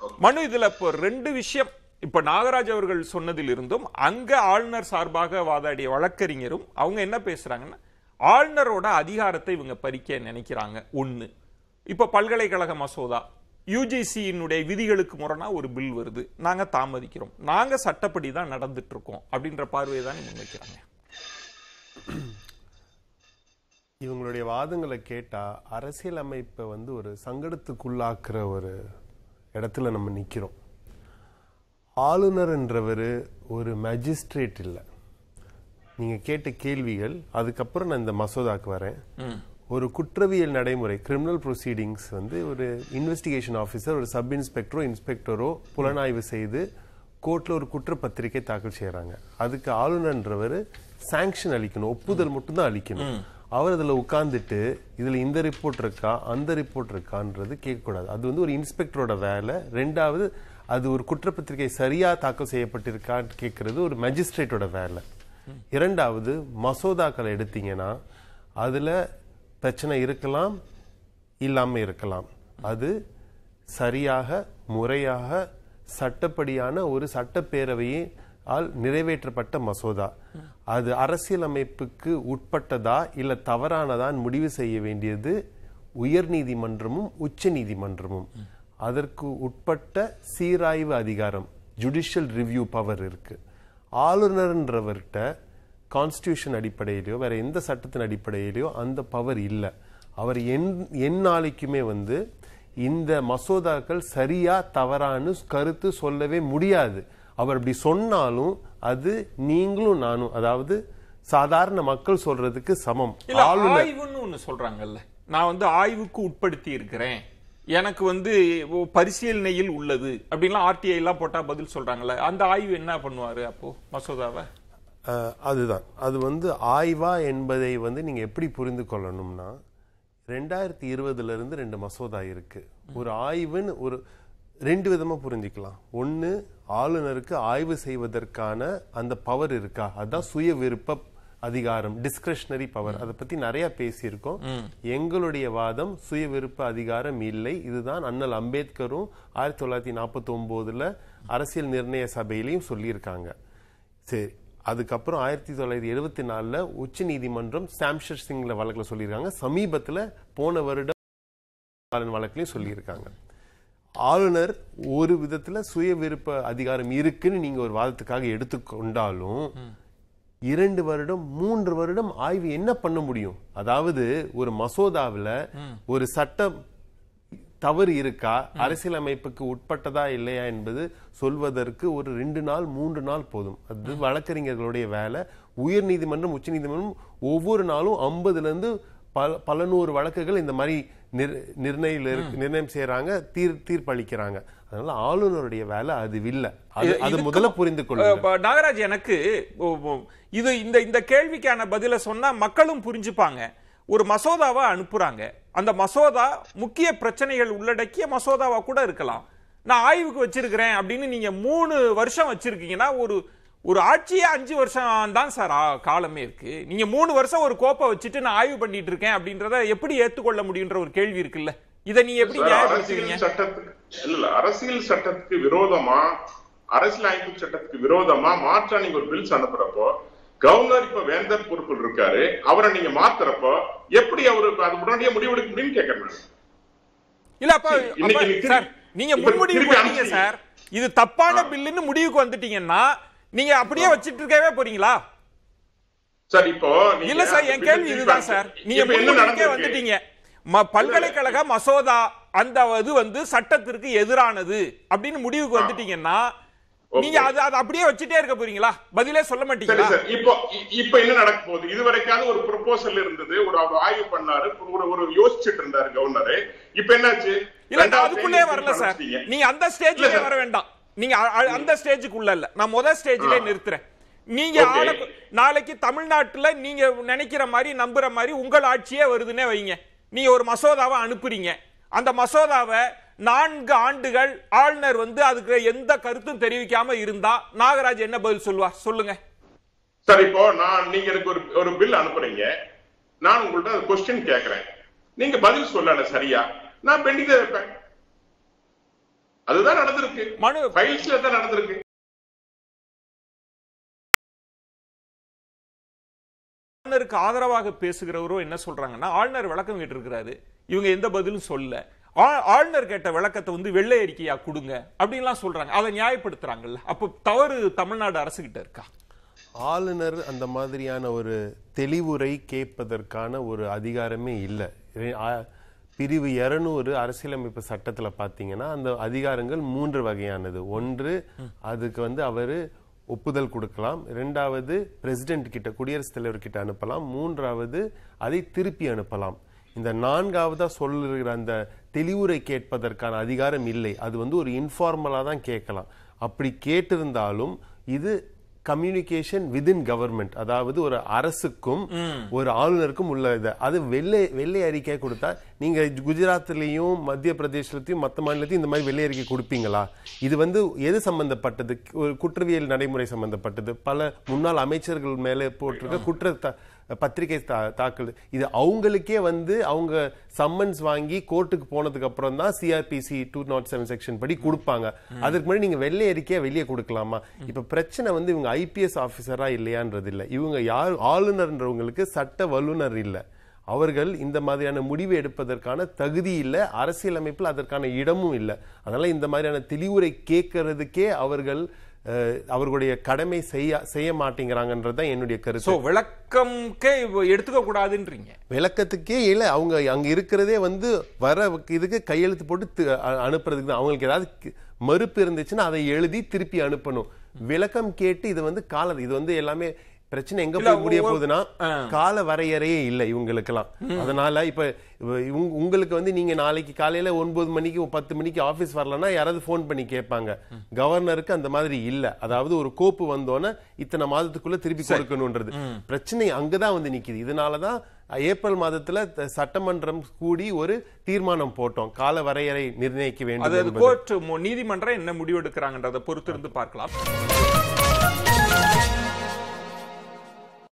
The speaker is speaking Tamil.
மனு இதுல இப்போ ரெண்டு விஷயம் இப்ப நாகராஜ் அவர்கள் சொன்னதிலிருந்தும் அங்க ஆளுநர் சார்பாக வாதாடிய வழக்கறிஞரும் அவங்க என்ன பேசுறாங்கன்னா ஆளுநரோட அதிகாரத்தை இவங்க பறிக்க நினைக்கிறாங்க ஒண்ணு இப்ப பல்கலைக்கழக மசோதா யுஜிசியினுடைய விதிகளுக்கு முரணா ஒரு பில் வருது நாங்க தாமதிக்கிறோம் நாங்க சட்டப்படி தான் நடந்துட்டு இருக்கோம் அப்படின்ற பார்வையை தான் முன்வைக்கிறாங்க இவங்களுடைய வாதங்களை கேட்டா அரசியலமைப்பை வந்து ஒரு சங்கடத்துக்குள்ளாக்குற ஒரு இடத்துல நம்ம நிக்கிறோம் ஆளுநர் என்றவர் ஒரு மேஜிஸ்ட்ரேட் இல்லை நீங்க கேட்ட கேள்விகள் அதுக்கப்புறம் நான் இந்த மசோதாக்கு வரேன் ஒரு குற்றவியல் நடைமுறை கிரிமினல் ப்ரொசீடிங்ஸ் வந்து ஒரு இன்வெஸ்டிகேஷன் ஆஃபீஸர் ஒரு சப் இன்ஸ்பெக்டரோ இன்ஸ்பெக்டரோ புலனாய்வு செய்து கோர்ட்ல ஒரு குற்றப்பத்திரிக்கை தாக்கல் செய்யறாங்க அதுக்கு ஆளுநர்ன்றவர் சாங்ஷன் அளிக்கணும் ஒப்புதல் மட்டும்தான் அளிக்கணும் அவர் அதுல உட்கார்ந்துட்டு இதுல இந்த ரிப்போர்ட் இருக்கா அந்த ரிப்போர்ட் இருக்கான்றது கேட்கக்கூடாது அது வந்து ஒரு இன்ஸ்பெக்டரோட வேலை ரெண்டாவது அது ஒரு குற்றப்பத்திரிகை சரியா தாக்கல் செய்யப்பட்டிருக்கான்னு கேட்கறது ஒரு மேஜிஸ்ட்ரேட்டோட வேலை இரண்டாவது மசோதாக்களை எடுத்தீங்கன்னா அதுல பிரச்சனை இருக்கலாம் இல்லாம இருக்கலாம் அது சரியாக முறையாக சட்டப்படியான ஒரு சட்டப்பேரவையின் ஆல் நிறைவேற்றப்பட்ட மசோதா அது அரசியலமைப்புக்கு உட்பட்டதா இல்ல தவறானதான் முடிவு செய்ய வேண்டியது உயர்நீதிமன்றமும் உச்ச நீதிமன்றமும் அதற்கு உட்பட்ட சீராய்வு அதிகாரம் ஜுடிஷியல் ரிவ்யூ பவர் இருக்கு ஆளுநர்ன்றவர்கிட்ட கான்ஸ்டியூஷன் அடிப்படையிலையோ வேற எந்த சட்டத்தின் அடிப்படையிலையோ அந்த பவர் இல்லை அவர் என் என் நாளைக்குமே வந்து இந்த மசோதாக்கள் சரியா தவறான்னு கருத்து சொல்லவே முடியாது அவர் அப்படி சொன்னாலும் அது நீங்களும் நானும் அதாவது சாதாரண மக்கள் சொல்றதுக்கு சமம் இல்ல ஆளுநர் ஆய்வுன்னு ஒண்ணு சொல்றாங்கல்ல நான் வந்து ஆய்வுக்கு உட்படுத்தி இருக்கிறேன் எனக்கு வந்து ஓ, பரிசீலனையில் உள்ளது அப்படின்லாம் ஆர்டிஐ எல்லாம் போட்டா பதில் சொல்றாங்கல்ல அந்த ஆய்வு என்ன பண்ணுவாரு அப்போ மசோதாவை அஹ், அதுதான் அது வந்து ஆய்வா என்பதை வந்து நீங்க எப்படி புரிந்து கொள்ளணும்னா ரெண்டாயிரத்தி இருபதுல இருந்து ரெண்டு மசோதா இருக்கு ஒரு ஆய்வுன்னு ஒரு ரெண்டு விதமா புரிஞ்சுக்கலாம் ஒன்னு ஆளுநருக்கு ஆய்வு செய்வதற்கான அந்த பவர் இருக்கா அதான் சுய விருப்ப அதிகாரம் டிஸ்கிரிஷனரி பவர் அதை பத்தி நிறைய பேசியிருக்கோம் எங்களுடைய வாதம் சுய விருப்ப அதிகாரம் இல்லை இதுதான் அண்ணல் அம்பேத்கரும் ஆயிரத்தி தொள்ளாயிரத்தி நாற்பத்தி ஒன்பதுல அரசியல் நிர்ணய சபையிலையும் சொல்லியிருக்காங்க சரி அதுக்கப்புறம் ஆயிரத்தி தொள்ளாயிரத்தி எழுபத்தி நாலுல உச்ச நீதிமன்றம் சாம்ஷர் சிங்ல வழக்குல சொல்லியிருக்காங்க சமீபத்துல போன வருடம் பாலன் வழக்குலையும் சொல்லியிருக்காங்க ஆளுநர் ஒரு விதத்துல சுய விருப்ப அதிகாரம் இருக்குன்னு நீங்க ஒரு வாதத்துக்காக எடுத்துக்கொண்டாலும் இரண்டு வருடம் மூன்று வருடம் ஆய்வு என்ன பண்ண முடியும் அதாவது ஒரு மசோதாவுல ஒரு சட்டம் தவறு இருக்கா அரசியலமைப்புக்கு உட்பட்டதா இல்லையா என்பது சொல்வதற்கு ஒரு ரெண்டு நாள் மூன்று நாள் போதும் அது வழக்கறிஞர்களுடைய வேலை உயர் நீதிமன்றம் உச்ச நீதிமன்றம் ஒவ்வொரு நாளும் ஐம்பதுல இருந்து பல பல நூறு வழக்குகள் இந்த மாதிரி நிர்- நிர்ணயில இருக்கு- நிர்ணயம் செய்யறாங்க தீர் தீர்ப்பளிக்கிறாங்க அதனால ஆளுநருடைய வேலை அது இல்ல அது இது- அது இதுக்கு முதல்ல புரிந்து கொள்ளுங்க அஹ், நாகராஜ் எனக்கு ஓ, ஓ, இது இந்த இந்த கேள்விக்கான பதில சொன்னா மக்களும் புரிஞ்சுப்பாங்க ஒரு மசோதாவை அனுப்புறாங்க அந்த மசோதா முக்கிய பிரச்சனைகள் உள்ளடக்கிய மசோதாவா கூட இருக்கலாம் நான் ஆய்வுக்கு வச்சிருக்கிறேன் அப்படின்னு நீங்க மூணு வருஷம் வச்சிருக்கீங்கன்னா ஒரு ஒரு ஆட்சியே அஞ்சு வருஷம் தான் சார் ஆ- காலமே இருக்கு நீங்க மூணு வருஷம் ஒரு கோப்பை வச்சுட்டு நான் ஆய்வு பண்ணிட்டு இருக்கேன் அப்படின்றத எப்படி ஏத்துக்கொள்ள முடியுன்ற ஒரு கேள்வி இருக்குல்ல இதை நீங்க எப்படி சார், நியாயப்படுத்துவீங்க அரசியல் சட்டத்துக்கு இல்ல இல்ல அரசியல் சட்டத்துக்கு விரோதமா அரசியல் அமைப்பு சட்டத்துக்கு விரோதமா மாற்றா நீங்க ஒரு பில்ஸ் அனுப்புறப்போ கவர்னர் இப்ப வேந்தர் பொறுப்பில் இருக்காரு அவரை நீங்க மாத்துறப்போ எப்படி அவரு அது உடனடியே முடிவெடுக்க முடியும்னு கேட்கறேன் நான். இல்ல அப்ப சரி, இன்னைக்கு அப்ப நீங்க சார் திருப்பி- நீங்க இப்ப முன்முடிவு திருப்பி பண்ணீங்க அனுப்பிச்சீங்க. சார் இது தப்பான பில்லுன்னு முடிவுக்கு வந்துட்டீங்கன்னா நீங்க அப்படியே வச்சிட்டு இருக்கவே போறீங்களா சார் இப்போ நீங்க இல்ல சார் என் அந்த கேள்வி bill இதுதான் திருப்பி சார் நீங்க இப்ப என்ன முன்முடிவுக்கே நடந்திருக்கு? வந்துட்டீங்க ம- பல்கலைக்கழக மசோதா அந்த இது வந்து சட்டத்திற்கு எதிரானது அப்படின்னு முடிவுக்கு வந்துட்டீங்கன்னா நீங்க அது அது அப்படியே வச்சுட்டே இருக்க போறீங்களா பதிலே சொல்ல சரி மாட்டீங்களா சார் இப்போ இ- இப்போ என்ன நடக்க போகுது இது வரைக்காவது ஒரு ப்ரொபோசல் இருந்தது ஒரு அவர் ஆய்வு பண்ணாரு ஒரு ஒரு யோசிச்சுட்டு இருந்தாரு கவர்னரு இப்போ என்னாச்சு இல்ல நான் ரெண்டாவது அதுக்குள்ளே தேதி வரல சார் அனுப்பிச்சிட்டீங்க. நீங்க அந்த ஸ்டேஜ்லயே இல்ல சார். வர வேண்டாம் நீங்க அ- அ- அந்த ஸ்டேஜுக்குள்ள இல்ல நான் முத ஸ்டேஜ்லயே நிறுத்துறேன் நீங்க Okay. ஆள- நாளைக்கு தமிழ்நாட்டுல நீங்க நினைக்கிற மாதிரி நம்புற மாதிரி உங்கள் ஆட்சியே வருதுன்னே வைங்க நீங்க ஒரு மசோதாவை அனுப்புறீங்க அந்த மசோதாவை நான்கு ஆண்டுகள் ஆளுநர் வந்து அதுக்கு எந்த கருத்தும் தெரிவிக்காம இருந்தா நாகராஜ் என்ன பதில் சொல்லுவார் சொல்லுங்க சார் இப்போ நான் நீங்க எனக்கு ஒரு ஒரு பில் அனுப்புறீங்க நான் உங்கள்ட்ட கொஸ்டின் கேக்குறேன் நீங்க பதில் சொல்லல சரியா நான் பெண்டிங் தான் வைப்பேன் அதுதான் நடந்திருக்கு மனு ஃபைல்ஸ்ல தான் நடந்திருக்கு ஆளுநருக்கு ஆதரவாக பேசுகிறவரோ என்ன சொல்றாங்கன்னா ஆளுநர் விளக்கம் கேட்டிருக்கிறாரு இவங்க எந்த பதிலும் சொல்ல ஆ- ஆளுநர் கேட்ட விளக்கத்தை வந்து வெள்ளை அறிக்கையா கொடுங்க அப்படின்லாம் சொல்றாங்க அதை நியாயப்படுத்துறாங்கல்ல அப்போ தவறு தமிழ்நாடு அரசு கிட்ட இருக்கா ஆளுநர் அந்த மாதிரியான ஒரு தெளிவுரை கேட்பதற்கான ஒரு அதிகாரமே இல்லை பிரிவு இருநூறு அரசியலமைப்பு சட்டத்துல பாத்தீங்கன்னா அந்த அதிகாரங்கள் மூன்று வகையானது ஒன்று அதுக்கு வந்து அவரு ஒப்புதல் கொடுக்கலாம் இரண்டாவது பிரசிடென்ட் கிட்ட குடியரசுத் தலைவர் கிட்ட அனுப்பலாம் மூன்றாவது அதை திருப்பி அனுப்பலாம் இந்த நான்காவதா சொல்லுகிற அந்த தெளிவுரை கேட்பதற்கான அதிகாரம் இல்லை அது வந்து ஒரு இன்ஃபார்மலா தான் கேட்கலாம் அப்படி கேட்டிருந்தாலும் இது கம்யூனிகேஷன் விதின் கவர்மெண்ட் அதாவது ஒரு அரசுக்கும் ஒரு ஆளுநருக்கும் உள்ள இது அது வெள்ளை வெள்ளை அறிக்கை கொடுத்தா நீங்க குஜராத்லயும் மத்திய பிரதேசத்திலையும் மற்ற மாநிலத்தையும் இந்த மாதிரி வெள்ளை அறிக்கை கொடுப்பீங்களா இது வந்து எது சம்பந்தப்பட்டது ஒரு குற்றவியல் நடைமுறை சம்பந்தப்பட்டது பல முன்னாள் அமைச்சர்கள் மேலே போட்டிருக்க குற்ற த- பத்திரிகை தா- தாக்கல் இது அவங்களுக்கே வந்து அவங்க சம்மன்ஸ் வாங்கி கோர்ட்டுக்கு போனதுக்கு அப்புறம் தான் CrPC two nought seven section படி கொடுப்பாங்க அதுக்கு முன்னாடி நீங்க வெள்ளை அறிக்கையா வெளியே கொடுக்கலாமா இப்ப பிரச்சனை வந்து இவங்க ஐபிஎஸ் ஆபீசரா இல்லையான்றது இல்ல இவங்க யார் ஆளுநர்ன்றவங்களுக்கு சட்ட வல்லுனர் இல்ல அவர்கள் இந்த மாதிரியான முடிவு எடுப்பதற்கான தகுதி இல்ல அரசியலமைப்பில் அதற்கான இடமும் இல்ல அதனால இந்த மாதிரியான தெளிவுரை கேட்கறதுக்கே அவர்கள் அஹ், அவர்களுடைய கடமை செய்ய செய்ய மாட்டேங்கிறாங்கன்றது தான் என்னுடைய கருத்து சோ விளக்கம்க்கே எடுத்துக்க கூடாதுன்றீங்க விளக்கத்துக்கே இல்லை அவங்க அங்க இருக்கிறதே வந்து வர இதுக்கு கையெழுத்து போட்டு தி- அ- அனுப்புறதுக்கு தான் அவங்களுக்கு ஏதாவது கி- மறுப்பு இருந்துச்சுன்னா அதை எழுதி திருப்பி அனுப்பணும் விளக்கம் கேட்டு இது வந்து கால இது வந்து எல்லாமே பிரச்சனை எங்க இல்ல, போய் முடிய ஒவ்வொரு- போகுதுன்னா ஆ. கால வரையறையே இல்லை இவங்களுக்கெல்லாம் அதனால இப்ப இவ- இவங்க- உங்களுக்கு வந்து நீங்க நாளைக்கு காலையில ஒன்பது மணிக்கு பத்து மணிக்கு ஆபீஸ் வரலன்னா யாராவது ஃபோன் பண்ணி கேட்பாங்க கவர்னருக்கு அந்த மாதிரி இல்ல அதாவது ஒரு கோப்பு வந்தோன்னே இத்தனை மாதத்துக்குள்ள திருப்பி கொடுக்கணும்ன்றது பிரச்சனை அங்கதான் வந்து நிக்குது இதனாலதான் ஏப்ரல் மாதத்துல த- சட்டமன்றம் கூடி ஒரு தீர்மானம் போட்டோம் கால வரையறை நிர்ணயிக்க வேண்டும் அதாவது என்பது. கோர்ட் நீதிமன்றம் என்ன முடிவு எடுக்கிறாங்கன்றதை பொறுத்து இருந்து பார்க்கலாம்